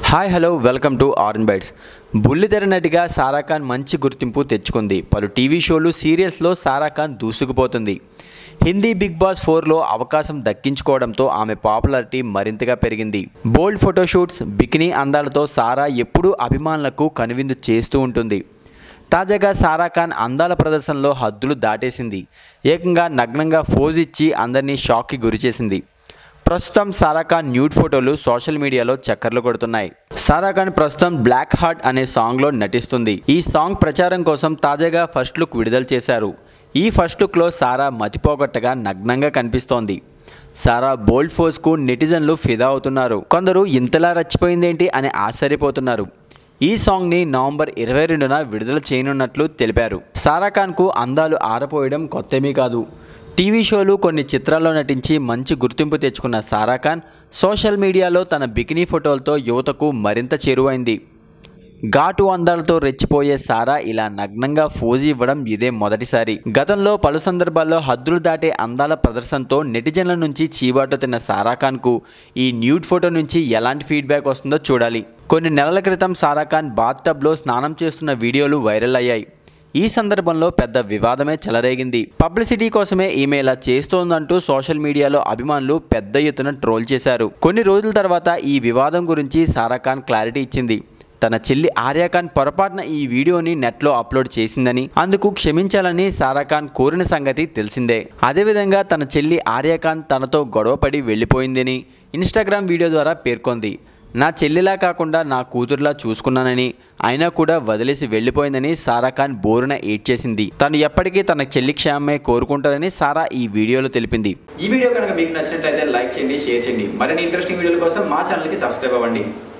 hi hello welcome to orange bytes బుల్లితెర నటిగా సారా ఖాన్ మంచి గుర్తింపు తెచ్చుకుంది పలు టీవీ షోలు సీరియల్స్లో సారా ఖాన్ దూసుకుపోతుంది హిందీ బిగ్ బాస్ ఫోర్లో అవకాశం దక్కించుకోవడంతో ఆమె పాపులారిటీ మరింతగా పెరిగింది బోల్డ్ ఫోటోషూట్స్ బికినీ అందాలతో సారా ఎప్పుడూ అభిమానులకు కనువిందు చేస్తూ ఉంటుంది తాజాగా సారా ఖాన్ అందాల ప్రదర్శనలో హద్దులు దాటేసింది ఏకంగా నగ్నంగా ఫోజ్ ఇచ్చి అందరినీ షాక్కి గురిచేసింది ప్రస్తుతం సారా ఖాన్ న్యూడ్ ఫోటోలు సోషల్ మీడియాలో చక్కర్లు కొడుతున్నాయి సారా ఖాన్ ప్రస్తుతం బ్లాక్ హార్ట్ అనే సాంగ్లో నటిస్తుంది ఈ సాంగ్ ప్రచారం కోసం తాజాగా ఫస్ట్ లుక్ విడుదల చేశారు ఈ ఫస్ట్ లుక్లో సారా మతిపోగొట్టగా నగ్నంగా కనిపిస్తోంది సారా బోల్డ్ ఫోర్స్కు నెటిజన్లు ఫిదా అవుతున్నారు కొందరు ఇంతలా రచ్చిపోయిందేంటి అని ఆశ్చర్యపోతున్నారు ఈ సాంగ్ని నవంబర్ ఇరవై రెండున విడుదల చేయనున్నట్లు తెలిపారు సారా ఖాన్కు అందాలు ఆరపోయడం కొత్తమీ కాదు టీవీ షోలు కొన్ని చిత్రాల్లో నటించి మంచి గుర్తింపు తెచ్చుకున్న సారా ఖాన్ సోషల్ మీడియాలో తన బికినీ ఫోటోలతో యువతకు మరింత చేరువైంది ఘాటు అందాలతో రెచ్చిపోయే సారా ఇలా నగ్నంగా ఫోజీ ఇవ్వడం ఇదే మొదటిసారి గతంలో పలు సందర్భాల్లో హద్దులు దాటే అందాల ప్రదర్శనతో నెటిజన్ల నుంచి చీవాటు తిన్న సారా ఖాన్కు ఈ న్యూడ్ ఫోటో నుంచి ఎలాంటి ఫీడ్బ్యాక్ వస్తుందో చూడాలి కొన్ని నెలల క్రితం సారా ఖాన్ బాత్ టబ్లో స్నానం చేస్తున్న వీడియోలు వైరల్ అయ్యాయి ఈ సందర్భంలో పెద్ద వివాదమే చెలరేగింది పబ్లిసిటీ కోసమే ఈమె ఇలా చేస్తోందంటూ సోషల్ మీడియాలో అభిమానులు పెద్ద ఎత్తున ట్రోల్ చేశారు కొన్ని రోజుల తర్వాత ఈ వివాదం గురించి సారా ఖాన్ క్లారిటీ ఇచ్చింది తన చెల్లి ఆర్యా ఖాన్ పొరపాటున ఈ వీడియోని నెట్లో అప్లోడ్ చేసిందని అందుకు క్షమించాలని సారా ఖాన్ కోరిన సంగతి తెలిసిందే అదేవిధంగా తన చెల్లి ఆర్యా ఖాన్ తనతో గొడవపడి వెళ్ళిపోయిందని ఇన్స్టాగ్రామ్ వీడియో ద్వారా పేర్కొంది నా చెల్లిలా కాకుండా నా కూతురులా చూసుకున్నానని అయినా కూడా వదిలేసి వెళ్ళిపోయిందని సారా ఖాన్ బోరున ఏడ్చేసింది తను ఎప్పటికీ తన చెల్లి క్షేమమే కోరుకుంటారని సారా ఈ వీడియోలో తెలిపింది ఈ వీడియో కనుక మీకు నచ్చినట్లయితే లైక్ చేయండి షేర్ చేయండి మరిన్ని ఇంట్రెస్టింగ్ వీడియోల కోసం మా ఛానల్కి సబ్స్క్రైబ్ అవ్వండి